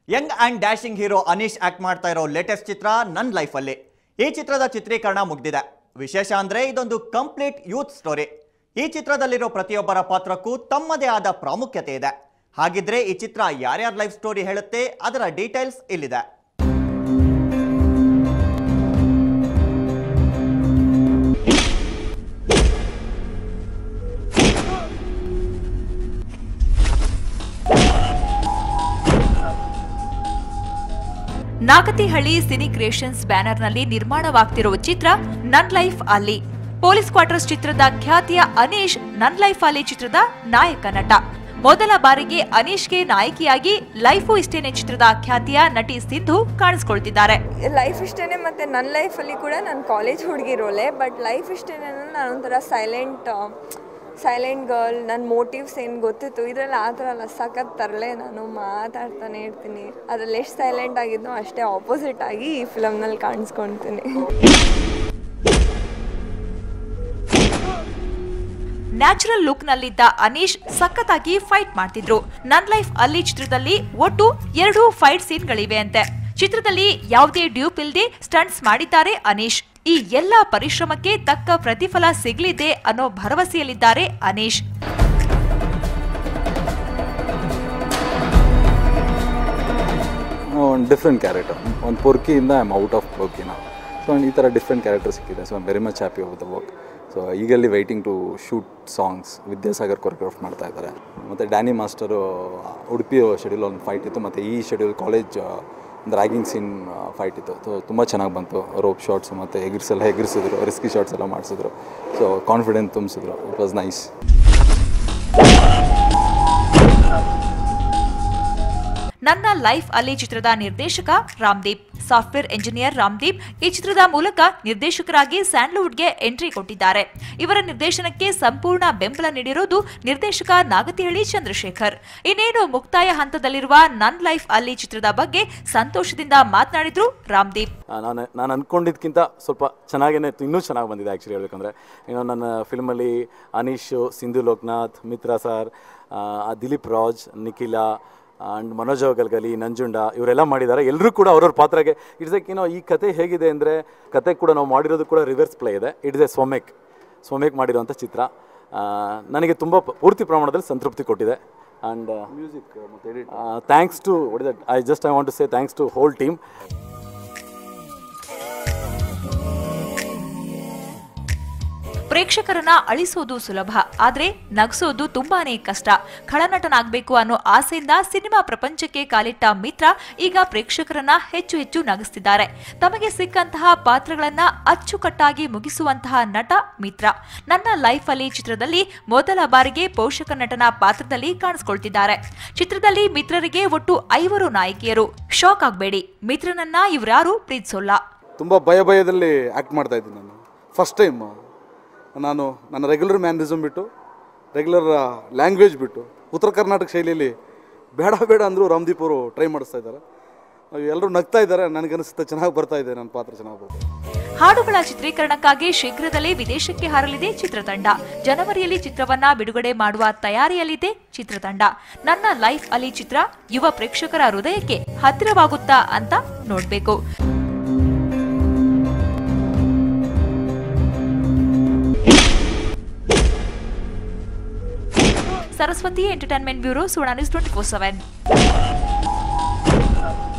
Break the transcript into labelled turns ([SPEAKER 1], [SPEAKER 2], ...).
[SPEAKER 1] Young and dashing hero Aneesh act ಮಾಡ್ತಾ ಇರೋ latest ಚಿತ್ರ ನನ್ನ ಲೈಫಲ್ಲಿ ಈ ಚಿತ್ರದ ಚಿತ್ರೀಕರಣ ಮುಗ್ದಿದೆ ವಿಶೇಷ ಅಂದ್ರೆ ಇದೊಂದು ಕಂಪ್ಲೀಟ್ ಯೂತ್ ಸ್ಟೋರಿ ಈ ಚಿತ್ರದಲ್ಲಿರೋ ಪ್ರತಿಯೊಬ್ಬರ ಪಾತ್ರಕ್ಕೂ ತಮ್ಮದೇ ಆದ ಪ್ರಾಮುಖ್ಯತೆ ಇದೆ ಹಾಗಿದ್ರೆ ಈ ಚಿತ್ರ ಯಾರ್ಯಾರ ಲೈಫ್ ಸ್ಟೋರಿ ಹೇಳುತ್ತೆ ಅದರ ಡೀಟೇಲ್ಸ್ ಇಲ್ಲಿದೆ
[SPEAKER 2] ನಾಗತಿಹಳ್ಳಿ ಸಿನಿ ಕ್ರಿಯೇಷನ್ಸ್ ಬ್ಯಾನರ್ನಲ್ಲಿ ನಿರ್ಮಾಣವಾಗ್ತಿರುವ ಚಿತ್ರ ನನ್ ಲೈಫ್ ಅಲ್ಲಿ ಪೊಲೀಸ್ ಕ್ವಾರ್ಟರ್ಸ್ ಚಿತ್ರದ ಖ್ಯಾತಿಯ ಅನೀಶ್ ನನ್ ಲೈಫ್ ಅಲ್ಲಿ ಚಿತ್ರದ ನಾಯಕ ನಟ ಮೊದಲ ಬಾರಿಗೆ ಅನೀಶ್ಗೆ ನಾಯಕಿಯಾಗಿ ಲೈಫು ಇಷ್ಟೇನೆ ಚಿತ್ರದ ಖ್ಯಾತಿಯ ನಟಿ ಸಿಂಧು ಕಾಣಿಸ್ಕೊಳ್ತಿದ್ದಾರೆ
[SPEAKER 3] ಲೈಫ್ ಇಷ್ಟೇ ಮತ್ತು ನನ್ನ ಲೈಫಲ್ಲಿ ಕೂಡ ನಾನು ಕಾಲೇಜ್ ಹುಡುಗಿ ರೋಲೆ ಬಟ್ ಲೈಫ್ ಇಷ್ಟೇ ನಾನೊಂಥರ ಸೈಲೆಂಟ್ ಸೈಲೆಂಟ್ ಗರ್ಲ್ ನನ್ನ ಮೋಟಿವ್ಸ್ ಏನು ಗೊತ್ತಿತ್ತು ಇದರಲ್ಲಿ ಆ ಥರ ಅಲ್ಲ ಸಖತ್ ತರಲೆ ನಾನು ಮಾತಾಡ್ತಾನೆ ಇರ್ತೀನಿ ಅದ್ರಲ್ಲಿ ಎಷ್ಟು ಸೈಲೆಂಟ್ ಆಗಿದ್ನೋ ಅಷ್ಟೇ ಆಪೋಸಿಟ್ ಆಗಿ ಈ ಫಿಲಮ್ನಲ್ಲಿ ಕಾಣಿಸ್ಕೊಳ್ತೀನಿ
[SPEAKER 2] ನ್ಯಾಚುರಲ್ ಲುಕ್ ನಲ್ಲಿದ್ದ ಅನೀಶ್ ಸಖತ್ತಾಗಿ ಫೈಟ್ ಮಾಡ್ತಿದ್ರು ನನ್ ಲೈಫ್ ಅಲ್ಲಿ ಚಿತ್ರದಲ್ಲಿ ಒಟ್ಟು ಎರಡು ಫೈಟ್ ಸೀನ್ಗಳಿವೆ ಅಂತೆ ಚಿತ್ರದಲ್ಲಿ ಯಾವುದೇ ಡ್ಯೂಪ್ ಇಲ್ದೆ ಸ್ಟಂಟ್ಸ್ ಮಾಡಿದ್ದಾರೆ ಅನೀಶ್ ಈ ಎಲ್ಲ ಪರಿಶ್ರಮಕ್ಕೆ ತಕ್ಕ ಪ್ರತಿಫಲ ಸಿಗಲಿದೆ ಅನ್ನೋ ಭರವಸೆಯಲ್ಲಿದ್ದಾರೆ ಅನೀಶ್
[SPEAKER 4] ಒಂದು ಡಿಫ್ರೆಂಟ್ ಕ್ಯಾರೆಕ್ಟರ್ ಒಂದು ಪೊರ್ಕಿಯಿಂದ ಐ ಆಮ್ ಔಟ್ ಆಫ್ ಪೊರ್ಕಿನ ಸೊ ಈ ಥರ ಡಿಫ್ರೆಂಟ್ ಕ್ಯಾರೆಕ್ಟರ್ ಸಿಕ್ಕಿದೆ so I'm very much happy with the work so ಈಗಲ್ಲಿ waiting to shoot songs Vidyasagar choreograph ಮಾಡ್ತಾ ಇದ್ದಾರೆ ಮತ್ತು ಡ್ಯಾನಿ ಮಾಸ್ಟರು ಉಡುಪಿ ಶೆಡ್ಯೂಲ್ ಒಂದು ಫೈಟ್ ಇತ್ತು ಮತ್ತು ಈ ಶೆಡ್ಯೂಲ್ ಕಾಲೇಜ್ ಒಂದು ರ್ಯಾಗಿಂಗ್ ಸೀನ್ ಫೈಟ್ ಇತ್ತು ಸೊ ತುಂಬ ಚೆನ್ನಾಗಿ ಬಂತು ರೋಪ್ ಶಾಟ್ಸ್ ಮತ್ತು ಎಗಿರ್ಸೆಲ್ಲ ಎಗಿರಿಸಿದ್ರು ರಿಸ್ಕಿ ಶಾಟ್ಸ್ ಎಲ್ಲ ಮಾಡಿಸಿದ್ರು ಸೊ ಕಾನ್ಫಿಡೆನ್ಸ್ ತುಂಬಿಸಿದ್ರು ಇಟ್ ವಾಸ್ ನೈಸ್
[SPEAKER 2] ನನ್ನ ಲೈಫ್ ಅಲ್ಲಿ ಚಿತ್ರದ ನಿರ್ದೇಶಕ ರಾಮ್ದೀಪ್ ಸಾಫ್ಟ್ವೇರ್ ಎಂಜಿನಿಯರ್ ರಾಮ್ದೀಪ್ ಈ ಚಿತ್ರದ ಮೂಲಕ ನಿರ್ದೇಶಕರಾಗಿ ಸ್ಯಾಂಡ್ಲ್ವುಡ್ಗೆ ಎಂಟ್ರಿ ಕೊಟ್ಟಿದ್ದಾರೆ ಇವರ ನಿರ್ದೇಶನಕ್ಕೆ ಸಂಪೂರ್ಣ ಬೆಂಬಲ ನೀಡಿರೋದು ನಿರ್ದೇಶಕ ನಾಗತಿಹಳ್ಳಿ ಚಂದ್ರಶೇಖರ್ ಇನ್ನೇನು ಮುಕ್ತಾಯ ಹಂತದಲ್ಲಿರುವ ನನ್ ಲೈಫ್ ಅಲ್ಲಿ ಚಿತ್ರದ ಬಗ್ಗೆ ಸಂತೋಷದಿಂದ ಮಾತನಾಡಿದ್ರು ರಾಮ್ದೀಪ್
[SPEAKER 5] ಆ, ನಾನು ನಾನು ಅಂದ್ಕೊಂಡಿದ್ದಕ್ಕಿಂತ ಸ್ವಲ್ಪ ಚೆನ್ನಾಗೇ ಇನ್ನೂ ಚೆನ್ನಾಗಿ ಬಂದಿದೆ ಆ್ಯಕ್ಚುಲಿ ಹೇಳ್ಬೇಕಂದ್ರೆ ಇನ್ನು ನನ್ನ ಫಿಲ್ಮಲ್ಲಿ ಅನೀಶ್ ಸಿಂಧು ಲೋಕನಾಥ್ ಮಿತ್ರಾ ಸರ್ ಆ, ದಿಲೀಪ್ ರಾಜ್ ನಿಖಿಲ ಆ್ಯಂಡ್ ಮನೋಜ್ ಗಲ್ಗಲಿ ನಂಜುಂಡ ಇವರೆಲ್ಲ ಮಾಡಿದ್ದಾರೆ ಎಲ್ಲರೂ ಕೂಡ ಅವ್ರವ್ರ ಪಾತ್ರಕ್ಕೆ ಇಟ್ಸ್ ಲೈಕ್ ಏನೋ ಈ ಕತೆ ಹೇಗಿದೆ ಅಂದರೆ ಕತೆ ಕೂಡ ನಾವು ಮಾಡಿರೋದು ಕೂಡ ರಿವರ್ಸ್ ಪ್ಲೇ ಇದೆ ಇಟ್ಸ್ ಎ ಸ್ವಮೇಕ್ ಸ್ವಮೇಕ್ ಮಾಡಿರೋಂಥ ಚಿತ್ರ ಆ, ನನಗೆ ತುಂಬ ಪ- ಪೂರ್ತಿ ಪ್ರಮಾಣದಲ್ಲಿ ಸಂತೃಪ್ತಿ ಕೊಟ್ಟಿದೆ and music thanks to I just I want to say thanks to whole team
[SPEAKER 2] ಪ್ರೇಕ್ಷಕರನ್ನ ಅಳಿಸೋದು ಸುಲಭ ಆದ್ರೆ ನಗಿಸೋದು ತುಂಬಾನೇ ಕಷ್ಟ ಖಳನಟನಾಗಬೇಕು ಅನ್ನೋ ಆಸೆಯಿಂದ ಸಿನಿಮಾ ಪ್ರಪಂಚಕ್ಕೆ ಕಾಲಿಟ್ಟ ಮಿತ್ರ ಈಗ ಪ್ರೇಕ್ಷಕರನ್ನ ಹೆಚ್ಚು ಹೆಚ್ಚು ನಗಿಸ್ತಿದ್ದಾರೆ ತಮಗೆ ಸಿಕ್ಕಂತಹ ಪಾತ್ರಗಳನ್ನ ಅಚ್ಚುಕಟ್ಟಾಗಿ ಮುಗಿಸುವಂತಹ ನಟ ಮಿತ್ರ ನನ್ನ ಲೈಫ್ ಅಲ್ಲಿ ಚಿತ್ರದಲ್ಲಿ ಮೊದಲ ಬಾರಿಗೆ ಪೋಷಕ ನಟನ ಪಾತ್ರದಲ್ಲಿ ಕಾಣಿಸ್ಕೊಳ್ತಿದ್ದಾರೆ ಚಿತ್ರದಲ್ಲಿ ಮಿತ್ರರಿಗೆ ಒಟ್ಟು ಐವರು ನಾಯಕಿಯರು ಶಾಕ್ ಆಗ್ಬೇಡಿ ಮಿತ್ರನನ್ನ ಇವ್ರ್ಯಾರು ಪ್ರೀತಿಸೋಲ್ಲ
[SPEAKER 6] ತುಂಬ ಭಯ ಭಯದಲ್ಲಿ ಆ್ಯಕ್ಟ್ ಮಾಡ್ತಾ ಇದ್ದೀನಿ ನಾನು ಫಸ್ಟ್ ಟೈಮ್ ನಾನು ನನ್ನ ರೆಗ್ಯುಲರ್ ಮ್ಯಾನರಿಸಮ್ ಬಿಟ್ಟು ರೆಗ್ಯುಲರ್ ಲ್ಯಾಂಗ್ವೇಜ್ ಬಿಟ್ಟು ಉತ್ತರ ಕರ್ನಾಟಕ ಶೈಲಿಯಲ್ಲಿ ಬೇಡ ಬೇಡ ಅಂದರೂ ರಾಮದೀಪ್ ಅವರು ಟ್ರೈ ಮಾಡಿಸ್ತಾ ಇದ್ದಾರೆ ಎಲ್ಲರೂ ನಗ್ತಾ ಇದ್ದಾರೆ ನನಗನ್ನಿಸುತ್ತೆ ಚೆನ್ನಾಗಿ ಬರ್ತಾ ಇದೆ ನನ್ನ ಪಾತ್ರ ಚೆನ್ನಾಗಿ ಬರ್ತಾ ಇದೆ
[SPEAKER 2] ಹಾಡುಗಳ ಚಿತ್ರೀಕರಣಕ್ಕಾಗಿ ಶೀಘ್ರದಲ್ಲೇ ವಿದೇಶಕ್ಕೆ ಹಾರಲಿದೆ ಚಿತ್ರತಂಡ ಜನವರಿಯಲ್ಲಿ ಚಿತ್ರವನ್ನ ಬಿಡುಗಡೆ ಮಾಡುವ ತಯಾರಿಯಲ್ಲಿದೆ ಚಿತ್ರತಂಡ ನನ್ನ ಲೈಫ್ ಅಲ್ಲಿ ಚಿತ್ರ ಯುವ ಪ್ರೇಕ್ಷಕರ ಹೃದಯಕ್ಕೆ ಹತ್ತಿರವಾಗುತ್ತಾ ಅಂತ ನೋಡ್ಬೇಕು Saraswathi entertainment bureau Suvarna news twenty four seven